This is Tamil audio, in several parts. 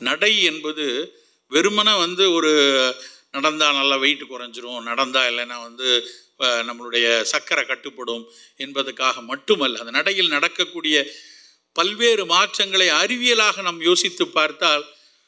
நடை என்பது வெறுமனே வந்து ஒரு நடந்தால் நல்லா வெயிட் குறைஞ்சிரும் நடந்தால் இல்லைன்னா வந்து அஹ், நம்மளுடைய சக்கரை கட்டுப்படும் என்பதற்காக மட்டுமல்ல அந்த நடையில் நடக்கக்கூடிய பல்வேறு மாற்றங்களை அறிவியலாக நாம் யோசித்து பார்த்தால்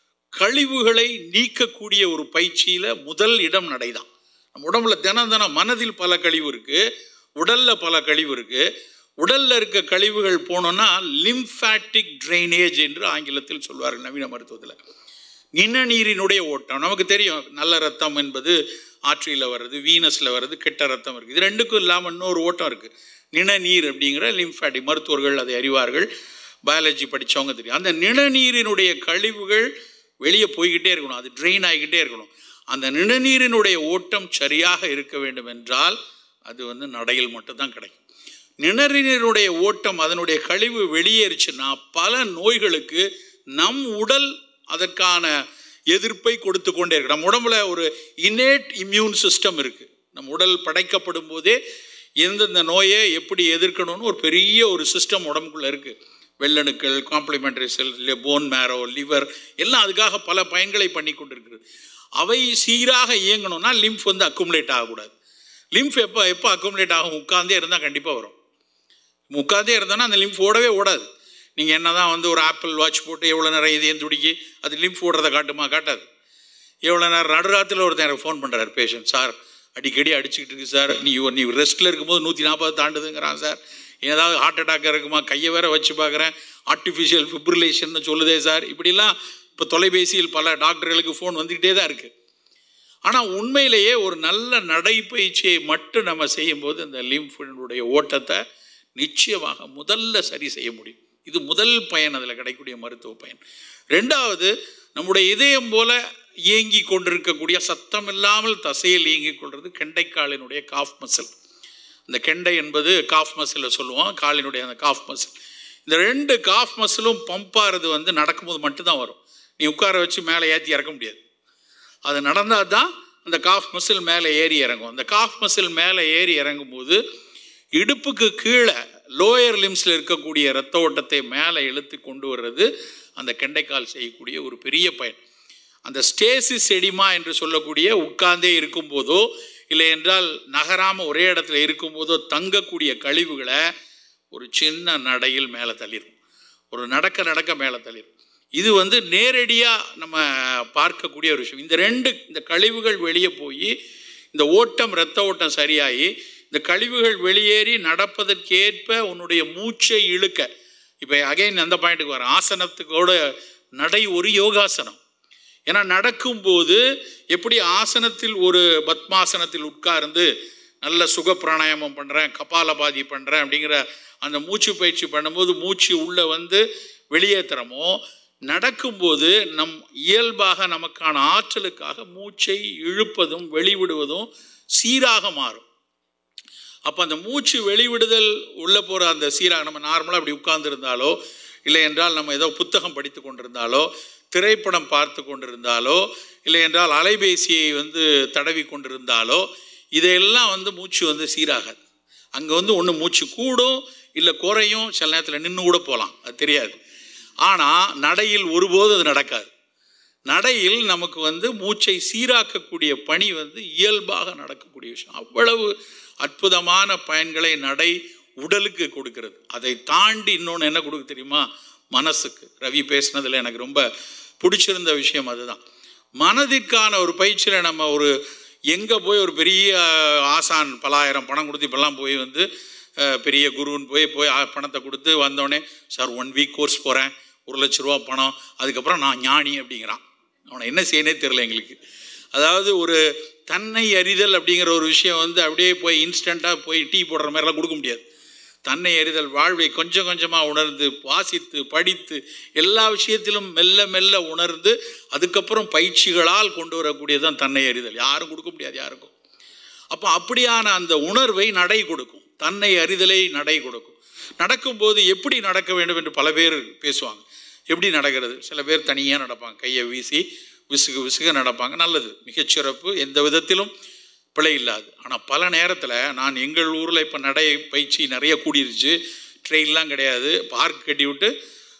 கழிவுகளை நீக்கக்கூடிய ஒரு பயிற்சியில் முதல் இடம் நடைதான் நம்ம உடம்புல தினம் தினம் மனதில் பல கழிவு இருக்குது உடலில் பல கழிவு இருக்குது உடலில் இருக்க கழிவுகள் போனோன்னா லிம்ஃபேட்டிக் ட்ரைனேஜ் என்று ஆங்கிலத்தில் சொல்வார்கள் நவீன மருத்துவத்தில் நிணநீரினுடைய ஓட்டம் நமக்கு தெரியும் நல்ல ரத்தம் என்பது ஆற்றில் வர்றது வீனஸில் வர்றது கெட்ட ரத்தம் இருக்குது இது ரெண்டுக்கும் இல்லாமல் இன்னொரு ஓட்டம் இருக்குது நிணநீர் அப்படிங்கிற லிம்ஃபேட்டிக் மருத்துவர்கள் அதை அறிவார்கள் பயாலஜி படித்தவங்க தெரியும் அந்த நிணநீரினுடைய கழிவுகள் வெளியே போய்கிட்டே இருக்கணும் அது ட்ரெயின் ஆகிக்கிட்டே இருக்கணும் அந்த நிணநீரினுடைய ஓட்டம் சரியாக இருக்க வேண்டும் என்றால் அது வந்து நடையில் மட்டும்தான் கிடைக்கும் நிணநீரினுடைய ஓட்டம் அதனுடைய கழிவு வெளியேறுச்சுன்னா பல நோய்களுக்கு நம் உடல் அதற்கான எதிர்ப்பை கொடுத்து கொண்டே இருக்கு நம்ம உடம்புல ஒரு இன்னேட் இம்யூன் சிஸ்டம் இருக்குது நம்ம உடல் படைக்கப்படும் போதே எந்தெந்த நோயை எப்படி எதிர்க்கணும்னு ஒரு பெரிய ஒரு சிஸ்டம் உடம்புக்குள்ளே இருக்குது வெள்ளணுக்கள் complementary cell bone marrow liver எல்லாம் அதுக்காக பல பயன்களை பண்ணி கொண்டிருக்கிறது அவை சீராக இயங்கணும்னா லிம்ஃப் வந்து அக்குமுலேட் ஆகக்கூடாது லிம்ஃப் எப்போ எப்போ அக்குமுலேட் ஆகும் உட்காந்தே இருந்தால் கண்டிப்பாக வரும் உட்காந்தே இருந்தோன்னா அந்த லிம்ஃப் ஓடவே ஓடாது நீங்கள் என்ன தான் வந்து ஒரு ஆப்பிள் வாட்ச் போட்டு எவ்வளோ நேரம் இதயம் துடிக்கி அது லிம்ஃப் ஓடுறதை காட்டுமா காட்டாது எவ்வளோ நேரம் நடுராத்தில் ஒருத்தன் எனக்கு ஃபோன் பண்ணுறாரு பேஷண்ட் சார் அடிக்கடி அடிச்சுக்கிட்டு இருக்கு சார் நீ நீ ரெஸ்ட்டில் இருக்கும்போது நூற்றி நாற்பது தாண்டுதுங்கிறான் சார் ஏதாவது ஹார்ட் அட்டாக் இருக்குமா கையை வேற வச்சு பார்க்குறேன் ஆர்டிஃபிஷியல் ஃபிப்ரிலேஷன் சொல்லுதே சார் இப்படிலாம் இப்போ தொலைபேசியில் பல டாக்டர்களுக்கு ஃபோன் வந்துக்கிட்டே தான் இருக்குது ஆனால் உண்மையிலேயே ஒரு நல்ல நடைப்பயிற்சியை மட்டும் நம்ம செய்யும்போது இந்த லிம்ஃபினுடைய ஓட்டத்தை நிச்சயமாக முதல்ல சரி செய்ய முடியும் இது முதல் பயன் அதில் கிடைக்கக்கூடிய மருத்துவ பயன் ரெண்டாவது நம்முடைய இதயம் போல இயங்கி கொண்டிருக்கக்கூடிய சத்தம் இல்லாமல் தசையில் இயங்கி கொள்வது கெண்டைக்காலினுடைய காஃப் மசில் இந்த கெண்டை என்பது காஃப் மசிலில் சொல்லுவோம் காலினுடைய அந்த காஃப் மசில் இந்த ரெண்டு காஃப் மசிலும் பம்ப் ஆகிறது வந்து நடக்கும்போது மட்டும்தான் வரும் நீ உட்கார வச்சு மேலே ஏற்றி இறக்க முடியாது அது நடந்தால் தான் அந்த காஃப் மசில் மேலே ஏறி இறங்கும் அந்த காஃப் மசில் மேலே ஏறி இறங்கும்போது இடுப்புக்கு கீழே லோயர் லிம்ஸில் இருக்கக்கூடிய இரத்த ஓட்டத்தை மேலே இழுத்து கொண்டு வர்றது அந்த கெண்டைக்கால் செய்யக்கூடிய ஒரு பெரிய பயன் அந்த ஸ்டேசிஸ் எடிமா என்று சொல்லக்கூடிய உட்கார்ந்தே இருக்கும்போதோ இல்லை என்றால் நகராமல் ஒரே இடத்துல இருக்கும்போதோ தங்கக்கூடிய கழிவுகளை ஒரு சின்ன நடையில் மேலே தள்ளிடும் ஒரு நடக்க நடக்க மேலே தள்ளிடும் இது வந்து நேரடியாக நம்ம பார்க்கக்கூடிய ஒரு விஷயம் இந்த ரெண்டு இந்த கழிவுகள் வெளியே போய் இந்த ஓட்டம் இரத்த ஓட்டம் சரியாகி இந்த கழிவுகள் வெளியேறி நடப்பதற்கேற்ப உன்னுடைய மூச்சை இழுக்க இப்போ அகைன் அந்த பாயிண்ட்டுக்கு வரேன் ஆசனத்துக்கோட நடை ஒரு யோகாசனம் ஏன்னா நடக்கும்போது எப்படி ஆசனத்தில் ஒரு பத்மாசனத்தில் உட்கார்ந்து நல்ல சுக பிராணாயாமம் பண்ணுறேன் கபாலபாதி பண்ணுறேன் அப்படிங்கிற அந்த மூச்சு பயிற்சி பண்ணும்போது மூச்சு உள்ளே வந்து வெளியேற்றுறமோ நடக்கும்போது நம் இயல்பாக நமக்கான ஆற்றலுக்காக மூச்சை இழுப்பதும் வெளிவிடுவதும் சீராக மாறும் அப்போ அந்த மூச்சு வெளிவிடுதல் உள்ளே போகிற அந்த சீராக நம்ம நார்மலாக அப்படி உட்கார்ந்துருந்தாலோ இல்லை என்றால் நம்ம ஏதோ புத்தகம் படித்து கொண்டிருந்தாலோ திரைப்படம் பார்த்து கொண்டிருந்தாலோ இல்லை என்றால் அலைபேசியை வந்து தடவி கொண்டிருந்தாலோ இதையெல்லாம் வந்து மூச்சு வந்து சீராகாது அங்கே வந்து ஒன்று மூச்சு கூடும் இல்லை குறையும் சில நேரத்தில் நின்று கூட போகலாம் அது தெரியாது ஆனால் நடையில் ஒருபோதும் அது நடக்காது நடையில் நமக்கு வந்து மூச்சை சீராக்கக்கூடிய பணி வந்து இயல்பாக நடக்கக்கூடிய விஷயம் அவ்வளவு அற்புதமான பயன்களை நடை உடலுக்கு கொடுக்கிறது அதை தாண்டி இன்னொன்று என்ன கொடுக்க தெரியுமா மனசுக்கு ரவி பேசுனதில் எனக்கு ரொம்ப பிடிச்சிருந்த விஷயம் அதுதான் மனதிற்கான ஒரு பயிற்சியில் நம்ம ஒரு எங்கே போய் ஒரு பெரிய ஆசான் பலாயிரம் பணம் கொடுத்து இப்போல்லாம் போய் வந்து அஹ், பெரிய குருன்னு போய் போய் ஆ- பணத்தை கொடுத்து வந்தோடனே சார் ஒன் வீக் கோர்ஸ் போகிறேன் ஒரு லட்ச ரூபா பணம் அதுக்கப்புறம் நான் ஞானி அப்படிங்கிறான் அவனை என்ன செய்யனே தெரில எங்களுக்கு அதாவது ஒரு தன்னை அறிதல் அப்படிங்கிற ஒரு விஷயம் வந்து அப்படியே போய் இன்ஸ்டண்ட்டாக போய் டீ போடுற மாதிரிலாம் கொடுக்க முடியாது தன்னை அறிதல் வாழ்வை கொஞ்சம் கொஞ்சமாக உணர்ந்து வாசித்து படித்து எல்லா விஷயத்திலும் மெல்ல மெல்ல உணர்ந்து அதுக்கப்புறம் பயிற்சிகளால் கொண்டு வரக்கூடியதான் தன்னை அறிதல் யாரும் கொடுக்க முடியாது யாருக்கும் அப்போ அப்படியான அந்த உணர்வை நடை கொடுக்கும் தன்னை அறிதலை நடை கொடுக்கும் நடக்கும்போது எப்படி நடக்க வேண்டும் என்று பல பேர் பேசுவாங்க எப்படி நடக்கிறது சில பேர் தனியாக நடப்பாங்க கையை வீசி விசுகு விசுக நடப்பாங்க நல்லது மிகச்சிறப்பு எந்த விதத்திலும் பிழை இல்லாது ஆனால் பல நேரத்தில் நான் எங்கள் ஊரில் இப்போ நடை பயிற்சி நிறைய கூடிருச்சு ட்ரெயின்லாம் கிடையாது பார்க் கட்டி விட்டு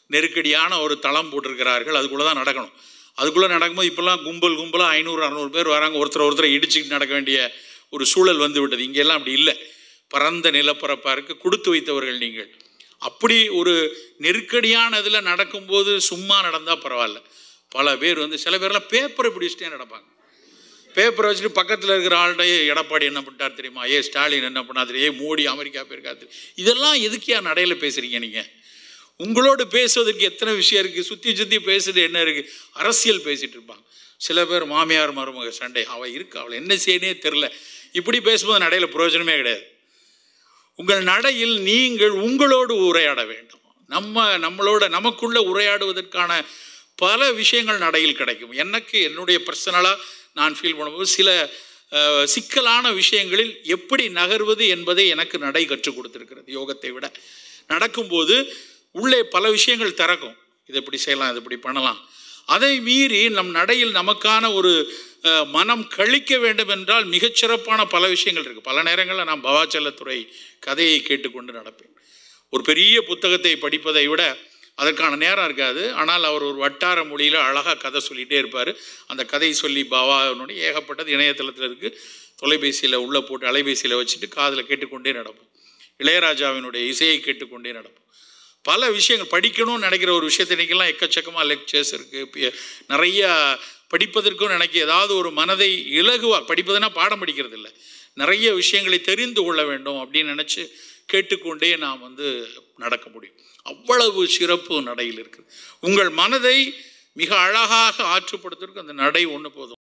நெருக்கடியான ஒரு தளம் போட்டிருக்கிறார்கள் அதுக்குள்ளே தான் நடக்கணும் அதுக்குள்ளே நடக்கும்போது இப்போல்லாம் கும்பல் கும்பலாக ஐநூறு அறநூறு பேர் வராங்க ஒருத்தர் ஒருத்தரை இடிச்சுக்கிட்டு நடக்க வேண்டிய ஒரு சூழல் வந்து விட்டது இங்கெல்லாம் அப்படி இல்லை பரந்த நிலப்பரப்பாக இருக்குது கொடுத்து வைத்தவர்கள் நீங்கள் அப்படி ஒரு நெருக்கடியான இதில் நடக்கும்போது சும்மா நடந்தால் பரவாயில்ல பல பேர் வந்து சில பேர்லாம் பேப்பரை பிடிச்சிட்டே நடப்பாங்க பேப்பரை வச்சுட்டு பக்கத்தில் இருக்கிற ஆள்கிட்ட "ஏய், எடப்பாடி என்ன பண்ணிட்டார் தெரியுமா ஏ ஸ்டாலின் என்ன பண்ணா தெரியும் ஏ மோடி அமெரிக்கா போயிருக்கா தெரியும் இதெல்லாம் எதுக்கியா நடையில் பேசுகிறீங்க நீங்கள் உங்களோடு பேசுவதற்கு எத்தனை விஷயம் இருக்குது சுற்றி சுற்றி பேசுறது என்ன இருக்குது அரசியல் பேசிகிட்டு இருப்பாங்க சில பேர் மாமியார் மருமக சண்டை அவள் இருக்கு அவளை என்ன செய்யனே தெரில இப்படி பேசும்போது நடையில் பிரயோஜனமே கிடையாது உங்கள் நடையில் நீங்கள் உங்களோடு உரையாட வேண்டும் நம்ம நம்மளோட நமக்குள்ள உரையாடுவதற்கான பல விஷயங்கள் நடையில் கிடைக்கும் எனக்கு என்னுடைய பர்சனலாக நான் ஃபீல் பண்ணும்போது சில அஹ், சிக்கலான விஷயங்களில் எப்படி நகர்வது என்பதை எனக்கு நடை கற்றுக் கொடுத்திருக்கிறது யோகத்தை விட நடக்கும்போது உள்ளே பல விஷயங்கள் திறக்கும் இது இப்படி செய்யலாம் இது இப்படி பண்ணலாம் அதை மீறி நம் நடையில் நமக்கான ஒரு அஹ், மனம் கழிக்க வேண்டும் என்றால் மிகச்சிறப்பான பல விஷயங்கள் இருக்குது பல நேரங்களில் நான் பவாச்சலத்துறை கதையை கேட்டுக்கொண்டு நடப்பேன் ஒரு பெரிய புத்தகத்தை படிப்பதை விட அதற்கான நேரம் இருக்காது ஆனால் அவர் ஒரு வட்டார மொழியில் அழகாக கதை சொல்லிகிட்டே இருப்பார் அந்த கதை சொல்லி பாபாவுடைய ஏகப்பட்டது இணையதளத்தில் இருக்குது தொலைபேசியில் உள்ளே போட்டு அலைபேசியில் வச்சுட்டு காதில் கேட்டுக்கொண்டே நடப்போம் இளையராஜாவினுடைய இசையை கேட்டுக்கொண்டே நடப்போம் பல விஷயங்கள் படிக்கணும்னு நினைக்கிற ஒரு விஷயத்தை இன்றைக்கெல்லாம் எக்கச்சக்கமாக லெக்சர்ஸ் இருக்குது நிறைய படிப்பதற்கும் நினைக்க ஏதாவது ஒரு மனதை இலகுவா படிப்பதுன்னா பாடம் படிக்கிறது இல்லை நிறைய விஷயங்களை தெரிந்து கொள்ள வேண்டும் அப்படின்னு நினச்சி கேட்டுக்கொண்டே நாம் வந்து நடக்க முடியும் அவ்வளவு சிறப்பு நடையில் இருக்குது உங்கள் மனதை மிக அழகாக ஆற்றுப்படுத்துறதுக்கு அந்த நடை ஒன்று போதும்